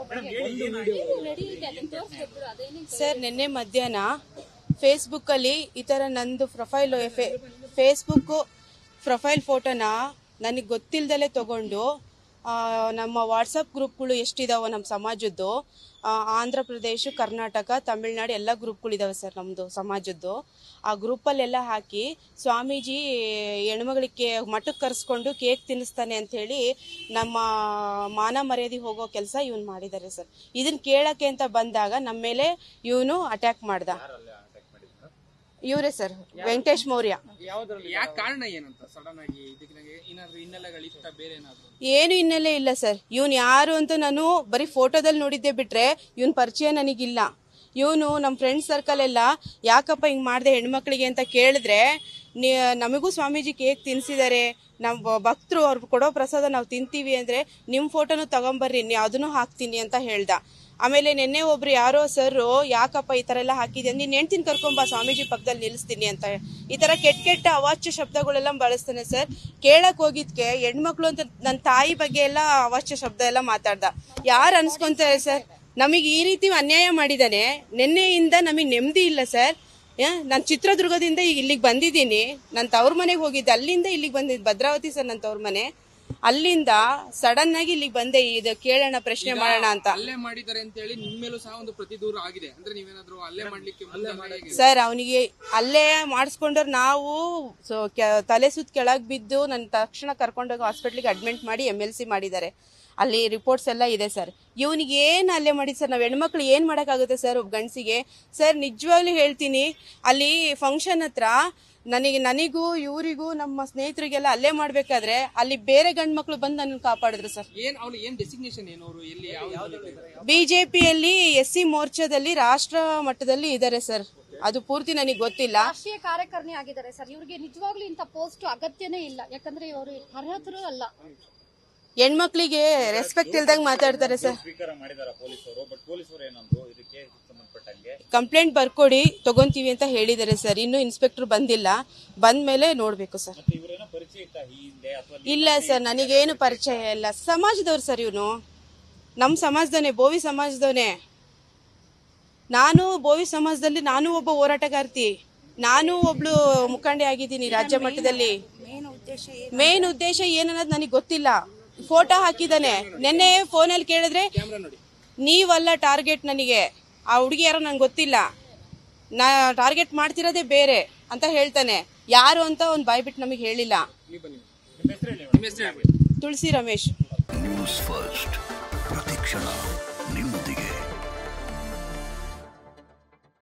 Sir ನಿನ್ನೆ ಮಧ್ಯಾಹ್ನ ಫೇಸ್ಬುಕ್ಕಲ್ಲಿ ಈ ಥರ ನಂದು ಪ್ರೊಫೈಲ್ ಫೇಸ್ಬುಕ್ಕು ಪ್ರೊಫೈಲ್ ಫೋಟೋನ ನನಗೆ ಗೊತ್ತಿಲ್ದಲೇ ತಗೊಂಡು ಆ, ನಮ್ಮ ವಾಟ್ಸಪ್ ಗ್ರೂಪ್ಗಳು ಎಷ್ಟಿದಾವೋ ನಮ್ಮ ಸಮಾಜದ್ದು ಆ, ಆಂಧ್ರ ಪ್ರದೇಶ ಕರ್ನಾಟಕ ತಮಿಳ್ನಾಡು ಎಲ್ಲ ಗ್ರೂಪ್ಗಳಿದಾವೆ ಸರ್ ನಮ್ಮದು ಸಮಾಜದ್ದು ಆ ಗ್ರೂಪಲ್ಲೆಲ್ಲ ಹಾಕಿ ಸ್ವಾಮೀಜಿ ಹೆಣ್ಮಗಳಿಗೆ ಮಠಕ್ಕೆ ಕರೆಸ್ಕೊಂಡು ಕೇಕ್ ತಿನ್ನಿಸ್ತಾನೆ ಅಂಥೇಳಿ ನಮ್ಮ ಮಾನ ಮರ್ಯಾದೆ ಹೋಗೋ ಕೆಲಸ ಇವನು ಮಾಡಿದ್ದಾರೆ ಸರ್ ಇದನ್ನ ಕೇಳಕ್ಕೆ ಅಂತ ಬಂದಾಗ ನಮ್ಮ ಮೇಲೆ ಇವನು ಅಟ್ಯಾಕ್ ಮಾಡ್ದ ಇವರೇ ಸರ್ ವೆಂಕಟೇಶ್ ಮೌರ್ಯ ಯಾಕೆ ಕಾರಣ ಏನಂತ ಸಡನ್ ಆಗಿ ಇದಕ್ಕೆ ನಂಗೆ ಏನಾದ್ರು ಹಿನ್ನೆಲೆಗಳಿತ್ತ ಬೇರೆ ಏನಾದ್ರು ಏನು ಹಿನ್ನೆಲೆ ಇಲ್ಲ ಸರ್ ಇವನು ಯಾರು ಅಂತ ನಾನು ಬರೀ ಫೋಟೋದಲ್ಲಿ ನೋಡಿದ್ದೆ ಬಿಟ್ರೆ ಇವನ್ ಪರಿಚಯ ನನಗಿಲ್ಲ ಇವನು ನಮ್ಮ ಫ್ರೆಂಡ್ ಸರ್ಕಲ್ ಎಲ್ಲ ಯಾಕಪ್ಪ ಹಿಂಗೆ ಮಾಡಿದೆ ಹೆಣ್ಮಕ್ಳಿಗೆ ಅಂತ ಕೇಳಿದ್ರೆ ನೀ ನಮಗೂ ಸ್ವಾಮೀಜಿ ಕೇಕ್ ತಿನ್ಸಿದ್ದಾರೆ ನಮ್ಮ ಭಕ್ತರು ಅವ್ರು ಕೊಡೋ ಪ್ರಸಾದ ನಾವು ತಿಂತೀವಿ ಅಂದರೆ ನಿಮ್ಮ ಫೋಟೋನು ತಗೊಂಬರ್ರಿ ನೀ ಅದನ್ನು ಹಾಕ್ತೀನಿ ಅಂತ ಹೇಳ್ದ ಆಮೇಲೆ ನಿನ್ನೆ ಒಬ್ರು ಯಾರೋ ಸರ್ ಯಾಕಪ್ಪ ಈ ಥರ ಎಲ್ಲ ಹಾಕಿದೆ ನೀನು ಹೆಣ್ತಿನ ಕರ್ಕೊಂಬ ಸ್ವಾಮೀಜಿ ಪಕ್ಕದಲ್ಲಿ ನಿಲ್ಲಿಸ್ತೀನಿ ಅಂತ ಈ ಥರ ಕೆಟ್ಟ ಕೆಟ್ಟ ಅವಾಚ್ಯ ಶಬ್ದಗಳೆಲ್ಲ ಬಳಸ್ತಾನೆ ಸರ್ ಕೇಳಕ್ ಹೋಗಿದ್ಕೆ ಹೆಣ್ಮಕ್ಳು ಅಂತ ನನ್ನ ತಾಯಿ ಬಗ್ಗೆ ಎಲ್ಲ ಅವಾಚ್ಯ ಶಬ್ದ ಎಲ್ಲ ಮಾತಾಡ್ದ ಯಾರು ಅನ್ಸ್ಕೊಂತಾರೆ ಸರ್ ನಮಗೆ ಈ ರೀತಿ ಅನ್ಯಾಯ ಮಾಡಿದಾನೆ ನಿನ್ನೆಯಿಂದ ನಮಗೆ ನೆಮ್ಮದಿ ಇಲ್ಲ ಸರ್ ನಾನು ಚಿತ್ರದುರ್ಗದಿಂದ ಈಗ ಇಲ್ಲಿಗೆ ಬಂದಿದ್ದೀನಿ ನನ್ನ ತವ್ರ ಮನೆಗೆ ಹೋಗಿದ್ದೆ ಅಲ್ಲಿಂದ ಇಲ್ಲಿಗೆ ಬಂದಿದ್ದು ಭದ್ರಾವತಿ ಸರ್ ನನ್ನ ತವ್ರ ಮನೆ ಅಲ್ಲಿಂದ ಸಡನ್ ಆಗಿ ಇಲ್ಲಿಗೆ ಬಂದೆ ಇದು ಕೇಳೋಣ ಪ್ರಶ್ನೆ ಮಾಡೋಣ ಅಂತ ಅಲ್ಲೇ ಮಾಡಿದ್ದಾರೆ ಅಂತ ಹೇಳಿ ನಿಮ್ಮ ಮೇಲೂ ಸಹ ಒಂದು ಪ್ರತಿದೂರ ಆಗಿದೆ ಅಂದ್ರೆ ನೀವೇನಾದ್ರು ಅಲ್ಲೇ ಮಾಡ್ಲಿಕ್ಕೆ ಮುಂದೆ ಹೇಗೆ? ಸರ್ ಅವನಿಗೆ ಅಲ್ಲೇ ಮಾಡಿಸ್ಕೊಂಡವ್ರು ನಾವು ಸೊ ಕೆ- ತಲೆ ಸುತ್ತ ಕೆಳಗೆ ಬಿದ್ದು ನನ್ನ ತಕ್ಷಣ ಕರ್ಕೊಂಡೋಗಿ ಹಾಸ್ಪಿಟ್ಲಿಗೆ ಅಡ್ಮಿಟ್ ಮಾಡಿ ಎಮ್ ಎಲ್ ಸಿ ಮಾಡಿದ್ದಾರೆ ಅಲ್ಲಿ ರಿಪೋರ್ಟ್ಸ್ ಎಲ್ಲ ಇದೆ ಸರ್ ಇವನಿಗೆ ಏನು ಅಲ್ಲೇ ಮಾಡಿ ಸರ್ ನಾವು ಹೆಣ್ಮಕ್ಳು ಏನು ಮಾಡೋಕ್ಕಾಗುತ್ತೆ ಸರ್ ಒಬ್ಬ ಗಂಡಸಿಗೆ ಸರ್ ನಿಜವಾಗ್ಲೂ ಹೇಳ್ತೀನಿ ಅಲ್ಲಿ ಫಂಕ್ಷನ್ ಹತ್ರ ನನಗೆ ನನಗೂ ಇವರಿಗೂ ನಮ್ಮ ಸ್ನೇಹಿತರಿಗೆಲ್ಲ ಅಲ್ಲೇ ಮಾಡಬೇಕಾದ್ರೆ ಅಲ್ಲಿ ಬೇರೆ ಗಂಡು ಮಕ್ಳು ಬಂದು ನನ್ನನ್ನು ಕಾಪಾಡಿದ್ರು ಸರ್ ಏನ್ ಅವ್ರು ಏನ್ ಡೆಸಿಗ್ನೇಷನ್ ಏನು ಅವರು ಎಲ್ಲಿ ಯಾವ ಬಿಜೆಪಿಯಲ್ಲಿ ಎಸ್ ಸಿ ಮೋರ್ಚಾದಲ್ಲಿ ರಾಷ್ಟ್ರ ಮಟ್ಟದಲ್ಲಿ ಇದ್ದಾರೆ ಸರ್ ಅದು ಪೂರ್ತಿ ನನಗೆ ಗೊತ್ತಿಲ್ಲ ರಾಷ್ಟ್ರೀಯ ಕಾರ್ಯಕಾರಿಣಿ ಆಗಿದ್ದಾರೆ ಸರ್ ಇವ್ರಿಗೆ ನಿಜವಾಗ್ಲೂ ಇಂಥ ಪೋಸ್ಟ್ ಅಗತ್ಯನೇ ಇಲ್ಲ ಯಾಕಂದ್ರೆ ಇವರು ಅರ್ಹತರು ಅಲ್ಲ ಹೆಣ್ಮಕ್ಳಿಗೆ ರೆಸ್ಪೆಕ್ಟ್ ಇಲ್ದಂಗ್ ಮಾತಾಡ್ತಾರೆ ಸರ್ ಸ್ವೀಕಾರ ಮಾಡಿದಾರ ಪೊಲೀಸರು ಬಟ್ ಪೊಲೀಸರು ಏನಂದ್ರು ಇದಕ್ಕೆ ಸಂಬಂಧಪಟ್ಟಂಗೆ ಕಂಪ್ಲೇಂಟ್ ಬರ್ಕೊಡಿ ತಗೊಂತೀವಿ ಅಂತ ಹೇಳಿದ್ದಾರೆ ಸರ್ ಇನ್ನು ಇನ್ಸ್ಪೆಕ್ಟರ್ ಬಂದಿಲ್ಲ ಬಂದ ಮೇಲೆ ನೋಡ್ಬೇಕು ಸರ್ ಮತ್ತೆ ಇವರೇನೋ ಪರಿಚಯ ಇತ್ತ ಈ ಹಿಂದೆ ಅಥವಾ ಇಲ್ಲ ಸರ್ ನನಗೇನು ಪರಿಚಯ ಇಲ್ಲ ಸಮಾಜದವ್ರು ಸರ್ ಇವನು ನಮ್ಮ ಸಮಾಜದವನೇ ಬೋವಿ ಸಮಾಜದವನೇ ನಾನು ಬೋವಿ ಸಮಾಜದಲ್ಲಿ ನಾನು ಒಬ್ಬ ಹೋರಾಟಗಾರ್ತಿ ನಾನು ಒಬ್ಳು ಮುಖಂಡಿ ಆಗಿದ್ದೀನಿ ರಾಜ್ಯ ಮಟ್ಟದಲ್ಲಿ ಮೇನ್ ಉದ್ದೇಶ ಏನನ್ನೋದು ನನಗೆ ಗೊತ್ತಿಲ್ಲ ಫೋಟೋ ಹಾಕಿದ್ದಾನೆ ನಿನ್ನೆ ಫೋನಲ್ಲಿ ಕೇಳಿದ್ರೆ ನೀವಲ್ಲ ಟಾರ್ಗೆಟ್ ನನಗೆ ಆ ಹುಡುಗಿ ಯಾರೋ ನಂಗೆ ಗೊತ್ತಿಲ್ಲ ನಾ ಟಾರ್ಗೆಟ್ ಮಾಡ್ತಿರೋದೇ ಬೇರೆ ಅಂತ ಹೇಳ್ತಾನೆ ಯಾರು ಅಂತ ಒಂದು ಬಾಯ್ಬಿಟ್ಟು ನಮಗೆ ಹೇಳಿಲ್ಲ ನಿಮ್ಮ ಹೆಸರು ಹೇಳಿ ತುಳಸಿ ರಮೇಶ್ ನ್ಯೂಸ್ ಫಸ್ಟ್ ಪ್ರತಿಕ್ಷಣ ನಿಮ್ಮೊಂದಿಗೆ